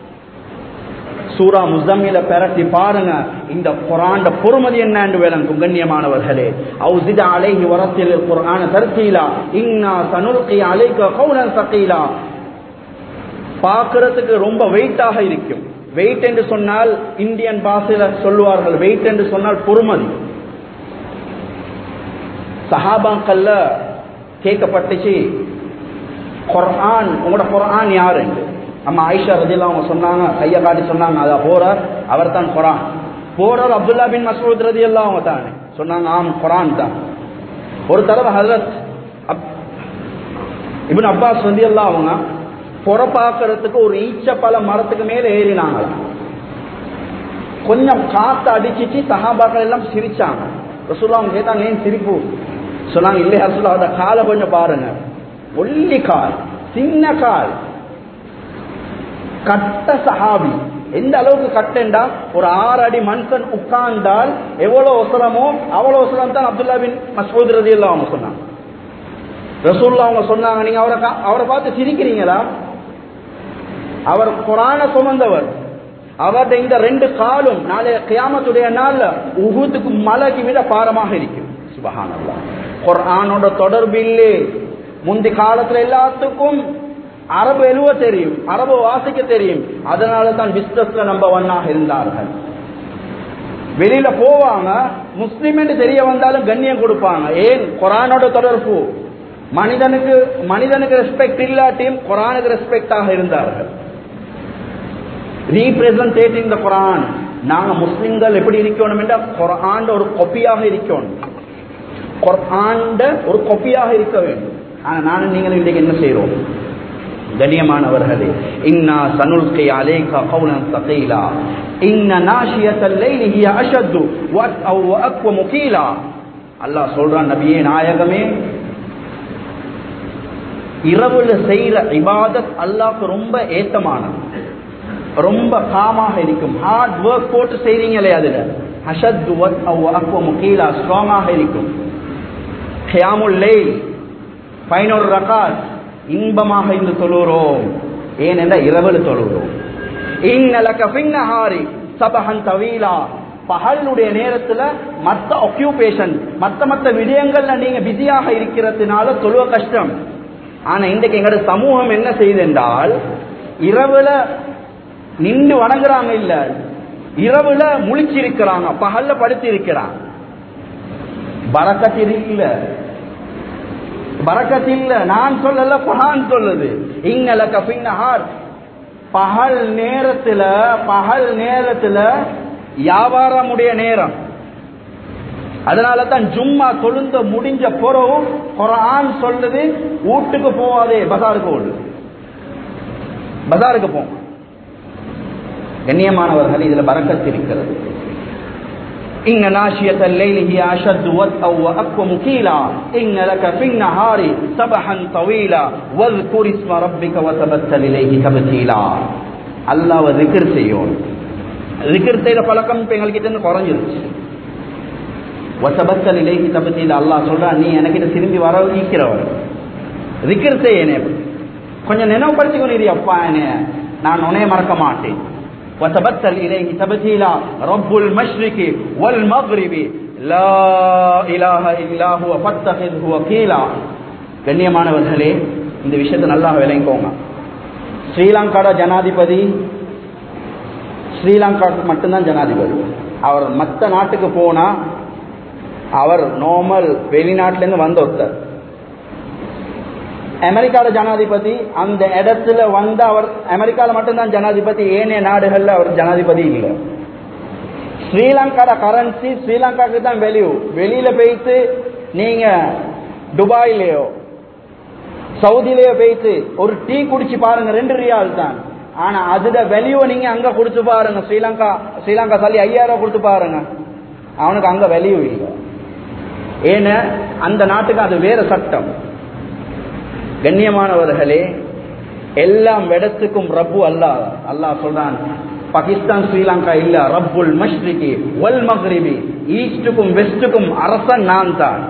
சூரா முசம்மில பெரட்டி பாருங்க இந்த குரான் பொறுமதி என்னன்னு விளங்கும் கண்ணியமானவர்களே அவுசித அலைஹி வரத்தில் குரான தர்த்தீலா இன்னா சனுல்கி அலைக்க கௌலன் சகீலா பார்க்கறதுக்கு ரொம்ப வெயிட்டாக இருக்கும் வெயிட் என்று சொன்னால் இந்தியன் பாஷையில சொல்லுவார்கள் வெயிட் என்று சொன்னால் பொறுமதி சஹாபாக்கள்ல கேட்கப்பட்டுச்சு குர்ஆன் உங்களோட குர்ஆன் யாரு அம்மா ஆயிஷா ரதியெல்லாம் அவங்க சொன்னாங்க கையை காட்டி சொன்னாங்க அதான் போறார் அவர் தான் குரான் போறார் அப்துல்லா பின் மசூத் ரதி எல்லாம் அவங்க தானே சொன்னாங்க ஆம் குரான் தான் ஒரு தடவை ஹசரத் இபின் அப்பாஸ் ரதி எல்லாம் அவங்க புறப்பாக்குறதுக்கு ஒரு ஈச்ச பல மரத்துக்கு மேல ஏறினாங்களாம் கொஞ்சம் காத்து அடிச்சிச்சு சஹாபாக்கள் எல்லாம் சிரிச்சாங்க ரசூல்லா அவங்க கேட்டாங்க ஏன் சிரிப்பு சொன்னாங்க இல்லையா ரசூல்லா அந்த காலை கொஞ்சம் பாருங்க ஒல்லி கால் சின்ன கால் கட்ட சஹாபி எந்த அளவுக்கு கட்டண்டா ஒரு ஆறு அடி மனுஷன் உட்கார்ந்தால் எவ்வளவு அவசரமோ அவ்வளவு அவசரம் தான் அப்துல்லா பின் மசூத் ரதி எல்லாம் அவங்க சொன்னாங்க ரசூல்லா அவங்க சொன்னாங்க நீங்க அவரை அவரை பார்த்து சிரிக்கிறீங்களா அவர் குரான சுமந்தவர் அவருடைய இந்த ரெண்டு காலும் நாளைய கியாமத்துடைய நாள்ல உகுத்துக்கு மலைக்கு விட பாரமாக இருக்கும் சுபஹானல்லா குரானோட தொடர்பு இல்லை முந்தி காலத்துல எல்லாத்துக்கும் அரபு எழுவ தெரியும் அரபு வாசிக்க தெரியும் அதனால தான் பிசினஸ்ல நம்பர் ஒன்னாக இருந்தார்கள் வெளியில போவாங்க முஸ்லிம் என்று தெரிய வந்தாலும் கண்ணியம் கொடுப்பாங்க ஏன் குரானோட தொடர்பு மனிதனுக்கு மனிதனுக்கு ரெஸ்பெக்ட் இல்லாட்டியும் குரானுக்கு ரெஸ்பெக்டாக இருந்தார்கள் ரீப்ரசன்டேட்டிங் த குரான் நாங்க முஸ்லிம்கள் எப்படி இருக்கணும் என்றால் குரான் ஒரு கொப்பியாக இருக்கணும் குரான் ஒரு கொப்பியாக இருக்க வேண்டும் ஆனா நானும் நீங்களும் இன்றைக்கு என்ன செய்யறோம் கண்ணியமானவர்களே இன்னா சனுல்கை அலேகா கவுலன் சகைலா இன்ன நாஷியத்தல் லைலி ஹிய அஷத்து வத் அவ் அக்வ முகீலா அல்லாஹ் சொல்றான் நபியே நாயகமே இரவுல செய்யற இபாதத் அல்லாஹ்க்கு ரொம்ப ஏத்தமானது ரொம்ப காமாக இருக்கும் ஹார்ட் ஒர்க் போட்டு செய்றீங்களே அதுல அஷத்து வத் அவ் அக்வ முகீலா ஸ்ட்ராங்காக இருக்கும் ஹியாமுல் லைல் பதினோரு ரகாத் இன்பமாக இன்று தொழுகிறோம் ஏனென்ற இரவில் தொழுகிறோம் இன்னலக பின்னஹாரி சபஹன் தவீலா பகலுடைய நேரத்துல மத்த ஆக்கியூபேஷன் மத்த மத்த விடயங்கள்ல நீங்க பிஸியாக இருக்கிறதுனால தொழுவ கஷ்டம் ஆனா இன்றைக்கு எங்களோட சமூகம் என்ன செய்யுது என்றால் இரவுல நின்று வணங்குறாங்க இல்ல இரவுல முழிச்சிருக்கிறாங்க பகல்ல படுத்து இருக்கிறாங்க பறக்கத்தில் இல்ல பறக்கத்தில் இல்ல நான் சொல்லல பகான் சொல்லுது இங்கல கபின்னஹார் பகல் நேரத்துல பகல் நேரத்துல வியாபாரமுடைய நேரம் அதனால தான் ஜும்மா தொழுந்த முடிஞ்ச பிறகும் குரான் சொல்லுது வீட்டுக்கு போவாதே பசாருக்கு ஓடு பசாருக்கு போங்க கண்ணியமானவர்கள் இதுல பறக்கத்து இருக்கிறது إن ناشية الليل هي أشد وطئا وأقوم قيلا إن لك في النهار سبحا طويلا واذكر اسم ربك وتبتل إليه تبتيلا அல்லாஹ் ذكر செய்யும் ذكر செய்யற பழக்கம் இப்ப எங்ககிட்ட இருந்து குறைஞ்சிருச்சு வசபத்தல் இலேஹி தபத்தில் அல்லாஹ் சொல்றான் நீ எனக்கிட்ட திரும்பி வர ஈக்கிறவர் ذكر செய்யனே கொஞ்சம் நினைவுபடுத்திக்கணும் அப்பா என்ன நான் உனைய மறக்க மாட்டேன் وتبتل إليه تبتيلا رب المشرق والمغرب لا إله إلا هو فاتخذه وكيلا கண்ணியமானவர்களே இந்த விஷயத்தை நல்லா விளங்கிக்கோங்க ஸ்ரீலங்காட ஜனாதிபதி ஸ்ரீலங்காவுக்கு மட்டும்தான் ஜனாதிபதி அவர் மற்ற நாட்டுக்கு போனா அவர் நார்மல் வெளிநாட்டிலேருந்து வந்த ஒருத்தர் அமெரிக்கால ஜனாதிபதி அந்த இடத்துல வந்து அவர் அமெரிக்கால மட்டும்தான் ஜனாதிபதி ஏனைய நாடுகள்ல அவர் ஜனாதிபதி இல்லை ஸ்ரீலங்காட கரன்சி ஸ்ரீலங்காக்கு தான் வெளியூ வெளியில போயிட்டு நீங்க துபாயிலேயோ சவுதியிலேயோ போயிட்டு ஒரு டீ குடிச்சு பாருங்க ரெண்டு ரியால் தான் ஆனா அதுட வெளியோ நீங்க அங்க குடிச்சு பாருங்க ஸ்ரீலங்கா ஸ்ரீலங்கா சொல்லி ஐயாயிரம் கொடுத்து பாருங்க அவனுக்கு அங்க வெளியூ இல்லை ஏன்னா அந்த நாட்டுக்கு அது வேற சட்டம் கண்ணியமானவர்களே எல்லாம் இடத்துக்கும் ரப்பு அல்லாஹ் அல்லாஹ் சொல்றான் பாகிஸ்தான் ஸ்ரீலங்கா இல்ல ரப்புல் மஷ்ரிகி வல் மக்ரிபி ஈஸ்டுக்கும் வெஸ்டுக்கும் அரசன் நான் தான்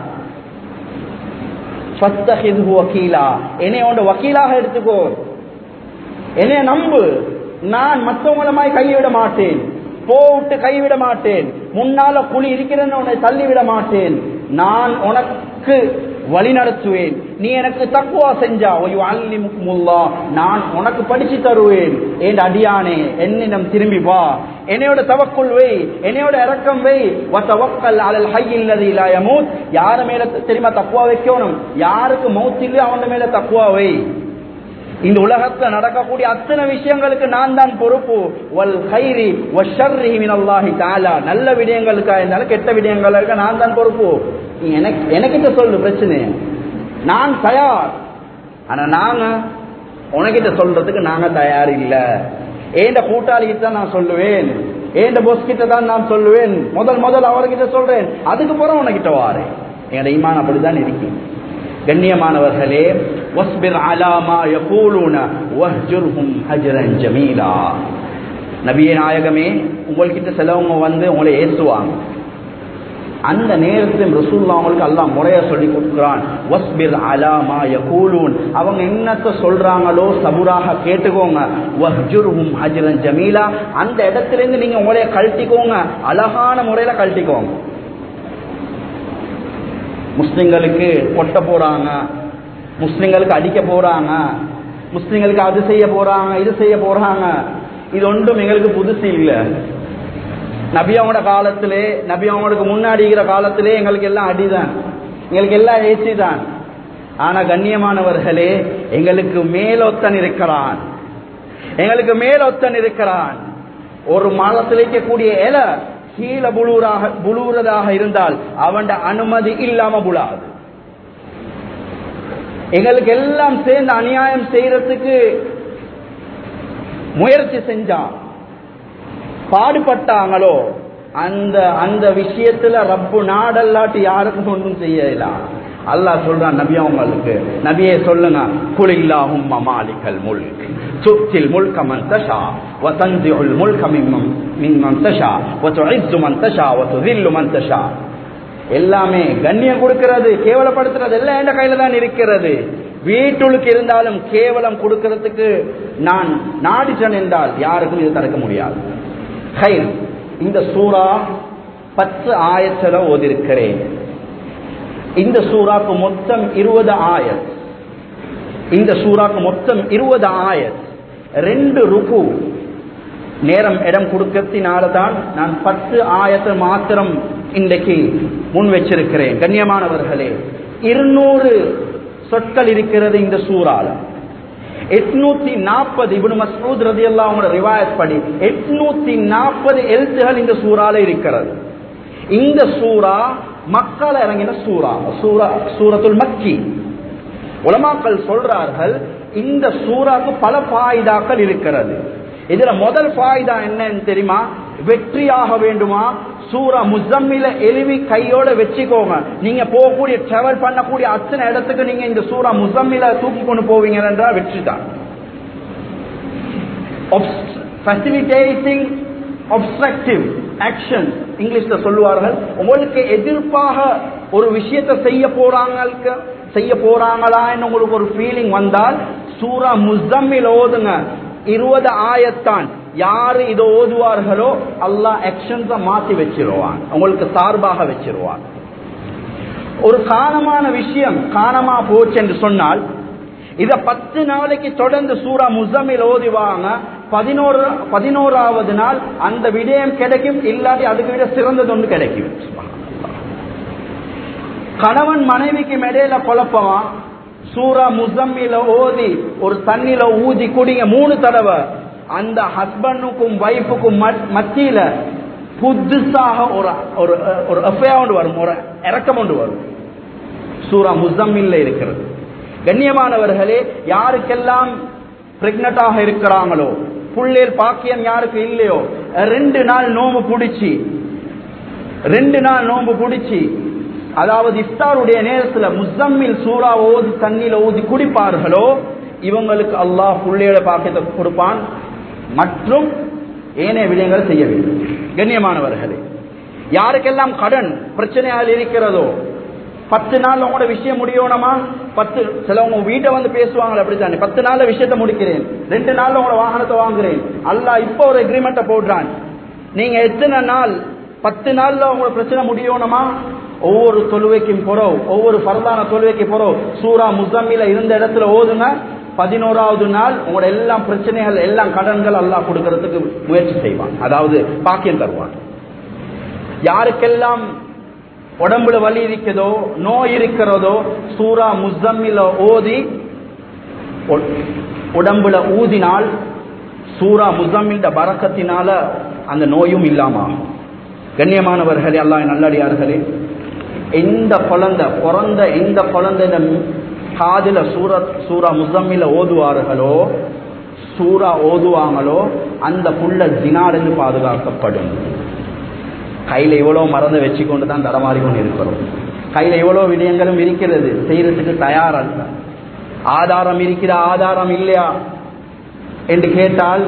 ஃபத்தஹிதுஹு வக்கீலா என்னை உண்ட வக்கீலாக எடுத்துக்கோ என்னைய நம்பு நான் மற்றவங்கள மாதிரி கைவிட மாட்டேன் போட்டு கைவிட மாட்டேன் முன்னால குழி இருக்கிறேன்னு உன்னை தள்ளிவிட மாட்டேன் நான் உனக்கு வழி நடத்துவேன் நீ எனக்கு தக்குவா செஞ்சா அல்லிமுல்லா நான் உனக்கு படிச்சு தருவேன் என் அடியானே என்னிடம் திரும்பி வா என்னையோட தவக்குள் வை என்னையோட இறக்கம் வை தவக்கல் அலல் ஹையில்லது இலாயமூத் யாரு மேல தெரியுமா தக்குவா வைக்கணும் யாருக்கு மௌத்தில்லு அவன் மேல தக்குவா வை இந்த உலகத்துல நடக்கக்கூடிய அத்தனை விஷயங்களுக்கு நான் தான் பொறுப்பு வல் ஹைரி வஷர்ரி மினல்லாஹி தஆலா நல்ல விடயங்களுக்கா இருந்தாலும் கெட்ட விடயங்களுக்கு நான் தான் பொறுப்பு நீ எனக்கு எனக்கிட்ட சொல்லு பிரச்சனை நான் தயார் ஆனா நாங்க உனக்கிட்ட சொல்றதுக்கு நாங்க தயார் இல்ல ஏண்ட கூட்டாளிகிட்ட தான் நான் சொல்லுவேன் ஏண்ட பொஸ் கிட்ட தான் நான் சொல்லுவேன் முதல் முதல் அவர்கிட்ட சொல்றேன் அதுக்கு பிறகு உனக்கிட்ட வாரேன் என்னோட ஈமான் அப்படிதான் இருக்கு கண்ணியமானவர்களே வஸ்பிர் அலாமா யகூலூன வஹ்ஜுர்ஹும் ஹஜ்ரன் ஜமீலா நபியே நாயகமே உங்கள்கிட்ட சிலவங்க வந்து உங்களை ஏசுவாங்க அந்த நேரத்தில் ரசூல்லா அவங்களுக்கு எல்லாம் முறைய சொல்லி கொடுக்குறான் வஸ்பிர் அலாமா யகூலூன் அவங்க என்னத்த சொல்றாங்களோ சபுராக கேட்டுக்கோங்க வஹ்ஜுர்ஹும் ஹஜ்ரன் ஜமீலா அந்த இடத்துல இருந்து நீங்க உங்களைய கழட்டிக்கோங்க அழகான முறையில கழட்டிக்கோங்க முஸ்லிம்களுக்கு கொட்ட போறாங்க முஸ்லிம்களுக்கு அடிக்க போறாங்க முஸ்லிம்களுக்கு அது செய்ய போறாங்க இது செய்ய போறாங்க இது ஒன்றும் எங்களுக்கு புதுசு இல்லை நபியாவோட காலத்திலே நபியாவோட முன்னாடிங்கிற காலத்திலே எங்களுக்கு எல்லாம் அடிதான் எங்களுக்கு எல்லாம் ஏசி தான் ஆனா கண்ணியமானவர்களே எங்களுக்கு மேலொத்தன் இருக்கிறான் எங்களுக்கு மேலொத்தன் இருக்கிறான் ஒரு மாதத்தில் கூடிய இலை கீழே புழுறாக புழுறதாக இருந்தால் அவன் அனுமதி இல்லாம புழாது எங்களுக்கு எல்லாம் சேர்ந்து அநியாயம் செய்யறதுக்கு முயற்சி செஞ்சான் பாடுபட்டாங்களோ அந்த அந்த விஷயத்துல ரப்பு நாடல்லாட்டி யாருக்கும் ஒன்றும் செய்யலாம் அல்லாஹ் சொல்றான் நபி அவங்களுக்கு நபியே சொல்லுங்க குலில்லாஹும் மாலிகல் முல்க் துப்தில் முல்க மன் தஷா வதன்சிஉல் முல்க மிம்மன் மிம்மன் தஷா வதுஇஸ்ஸு மன் தஷா வதுதில்லு மன் தஷா எல்லாமே கண்ணியம் கொடுக்கிறது கேவலப்படுத்துறது எல்லாம் எந்த கையில தான் இருக்கிறது வீட்டுக்கு இருந்தாலும் கேவலம் கொடுக்கிறதுக்கு நான் நாடிச்சன் என்றால் யாருக்கும் இது தடுக்க முடியாது ஹைர் இந்த சூறா பத்து ஆயத்தில் ஓதிருக்கிறேன் இந்த சூறாக்கு மொத்தம் இருபது ஆயத் இந்த சூறாக்கு மொத்தம் இருபது ஆயத் ரெண்டு ருக்கு நேரம் இடம் கொடுக்கறதுனால தான் நான் பத்து ஆயத்தை மாத்திரம் இன்றைக்கு முன் வச்சிருக்கிறேன் கண்ணியமானவர்களே இருநூறு சொற்கள் இருக்கிறது இந்த சூறால எட்நூத்தி நாற்பது இவனு மசூத் ரதி அவங்களோட ரிவாயத் படி எட்நூத்தி நாற்பது எழுத்துகள் இந்த சூறால இருக்கிறது இந்த சூறா மக்கள் இறங்கின சூறா சூரா சூரத்துல் மக்கி உலமாக்கள் சொல்றார்கள் இந்த சூறாக்கு பல பாய்தாக்கள் இருக்கிறது இதுல முதல் பாய்தா என்னன்னு தெரியுமா வெற்றியாக வேண்டுமா சூரா முசம்மில எழுவி கையோட வச்சுக்கோங்க நீங்க போகக்கூடிய டிராவல் பண்ணக்கூடிய அத்தனை இடத்துக்கு நீங்க இந்த சூரா முசம்மில தூக்கி கொண்டு போவீங்க என்றால் வெற்றி தான் ஃபெசிலிட்டேட்டிங் obstructive action இங்கிலீஷ்ல சொல்லுவார்கள் உங்களுக்கு எதிர்ப்பாக ஒரு விஷயத்தை செய்ய போறாங்க செய்ய போறாங்களான்னு உங்களுக்கு ஒரு ஃபீலிங் வந்தால் சூரா முசம்மில் ஓதுங்க இருபது ஆயத்தான் யாரு இதை ஓதுவார்களோ அல்லாஹ் ஆக்ஷன்ஸ மாத்தி வச்சிருவான் உங்களுக்கு சார்பாக வச்சிருவான் ஒரு காரணமான விஷயம் காரணமா போச்சு என்று சொன்னால் இத பத்து நாளைக்கு தொடர்ந்து சூரா முசமில் ஓதிவாங்க பதினோரு பதினோராவது நாள் அந்த விடயம் கிடைக்கும் இல்லாட்டி அதுக்கு விட சிறந்தது ஒன்று கிடைக்கும் கணவன் மனைவிக்கு இடையில குழப்பமா சூரா முசம்மில ஓதி ஒரு தண்ணில ஊதி குடிங்க மூணு தடவை அந்த ஹஸ்பண்டுக்கும் ஒய்ஃபுக்கும் மத்தியில புதுசாக ஒரு ஒரு ஒரு அஃபேர் ஒன்று வரும் ஒரு இறக்கம் ஒன்று வரும் சூரா முசம்மில்ல இருக்கிறது கண்ணியமானவர்களே யாருக்கெல்லாம் பிரெக்னட்டாக இருக்கிறாங்களோ புள்ளேல் பாக்கியம் யாருக்கு இல்லையோ ரெண்டு நாள் நோம்பு பிடிச்சி ரெண்டு நாள் நோம்பு பிடிச்சி அதாவது இஃப்தாருடைய நேரத்தில் முசம்மில் சூறா ஓதி தண்ணியில ஊதி குடிப்பார்களோ இவங்களுக்கு அல்லாஹ் புள்ளையோட பாக்கியத்தை கொடுப்பான் மற்றும் ஏனைய விடயங்களை செய்ய வேண்டும் கண்ணியமானவர்களே யாருக்கெல்லாம் கடன் பிரச்சனையாக இருக்கிறதோ பத்து நாள் உங்களோட விஷயம் முடியணுமா பத்து சிலவங்க வீட்டை வந்து பேசுவாங்களே அப்படித்தானே பத்து நாள்ல விஷயத்த முடிக்கிறேன் ரெண்டு நாள்ல உங்களோட வாகனத்தை வாங்குறேன் அல்லாஹ் இப்போ ஒரு அக்ரிமெண்ட்டை போடுறான் நீங்க எத்தனை நாள் பத்து நாள்ல உங்களோட பிரச்சனை முடியணுமா ஒவ்வொரு தொழுவைக்கும் போறோம் ஒவ்வொரு பரதான தொழுவைக்கு போறோம் சூரா முசம்மில இருந்த இடத்துல ஓதுங்க பதினோராவது நாள் உங்களோட எல்லாம் பிரச்சனைகள் எல்லாம் கடன்கள் எல்லாம் கொடுக்கறதுக்கு முயற்சி செய்வான் அதாவது பாக்கியம் தருவான் யாருக்கெல்லாம் உடம்புல வலி இருக்கிறதோ நோய் இருக்கிறதோ சூரா முசம்மில ஓதி உடம்புல ஊதினால் சூரா முசம்மில் பறக்கத்தினால அந்த நோயும் இல்லாம ஆகும் கண்ணியமானவர்களே எல்லாம் நல்லடியார்களே எந்த குழந்தை பிறந்த எந்த குழந்தை காதில சூரத் சூரா முசம்மில ஓதுவார்களோ சூரா ஓதுவாங்களோ அந்த புள்ள ஜினாடிலிருந்து பாதுகாக்கப்படும் கையில எவ்வளவு மறந்து வச்சுக்கொண்டு தான் தடமாறி கொண்டு இருக்கிறோம் கையில எவ்வளவு விடயங்களும் இருக்கிறது செய்யறதுக்கு தயாரல்ல ஆதாரம் இருக்கிற ஆதாரம் இல்லையா என்று கேட்டால்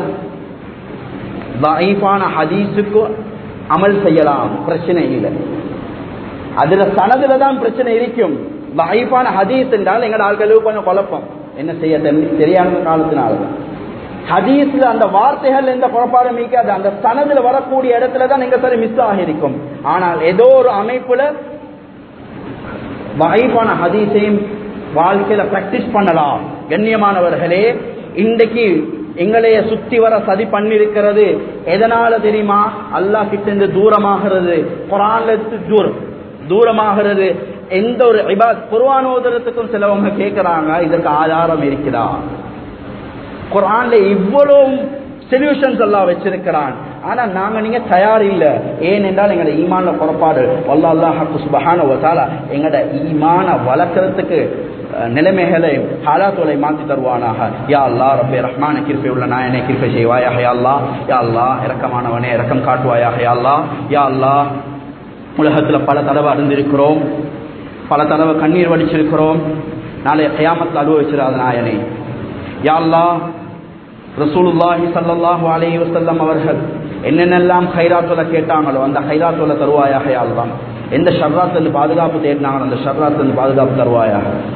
வைஃபான ஹதீஸுக்கு அமல் செய்யலாம் பிரச்சனை இல்லை அதுல சனதுல தான் பிரச்சனை இருக்கும் வைஃபான ஹதீஸ் என்றால் எங்கட ஆட்களுக்கு கொஞ்சம் குழப்பம் என்ன செய்ய தெரியாத காலத்தினால ஹதீஸ்ல அந்த வார்த்தைகள் எந்த குழப்பாடும் நீக்காது அந்த சனதுல வரக்கூடிய இடத்துல தான் எங்க சரி மிஸ் ஆகிருக்கும் ஆனால் ஏதோ ஒரு அமைப்புல வாய்ப்பான ஹதீஸையும் வாழ்க்கையில பிராக்டிஸ் பண்ணலாம் கண்ணியமானவர்களே இன்றைக்கு எங்களைய சுத்தி வர சதி பண்ணிருக்கிறது எதனால தெரியுமா அல்லாஹ் கிட்ட இருந்து தூரமாகிறது குரான்ல தூரம் தூரமாகிறது எந்த ஒரு குர்வான் ஓதுறதுக்கும் சிலவங்க கேட்கிறாங்க இதற்கு ஆதாரம் இருக்குதா குரான்ல இவ்வளவு சொல்யூஷன்ஸ் எல்லாம் வச்சிருக்கிறான் ஆனா நாங்க நீங்க தயார் இல்ல ஏனென்றால் எங்களோட ஈமான புறப்பாடு வல்லா அல்லாஹு சுபஹான வசாலா எங்களோட ஈமான வளர்க்கறதுக்கு நிலைமைகளை ஹாலாத்தோலை மாற்றி தருவானாக யா அல்லா ரப்பே ரஹ்மான கிருப்பை உள்ள நாயனே கிருப்பை செய்வாயாக யா அல்லா யா அல்லா இறக்கமானவனே இறக்கம் காட்டுவாயாக யா அல்லா யா அல்லா உலகத்துல பல தடவை அடைந்திருக்கிறோம் பல தடவை கண்ணீர் வடிச்சிருக்கிறோம் நாளை கயாமத்தில் அனுபவிச்சிடாத நாயனே யா அல்லா ரசூலுல்லாஹி சல்லாஹு அலைஹி வஸல்லம் அவர்கள் என்னென்னலாம் ஹைராத்துல கேட்டாங்களோ அந்த ஹைராத்துல தருவாயாக யா அல்லா எந்த ஷர்ராத்துல பாதுகாப்பு தேடினாங்களோ அந்த ஷர்ராத்துல பாதுகாப்பு தருவாயாக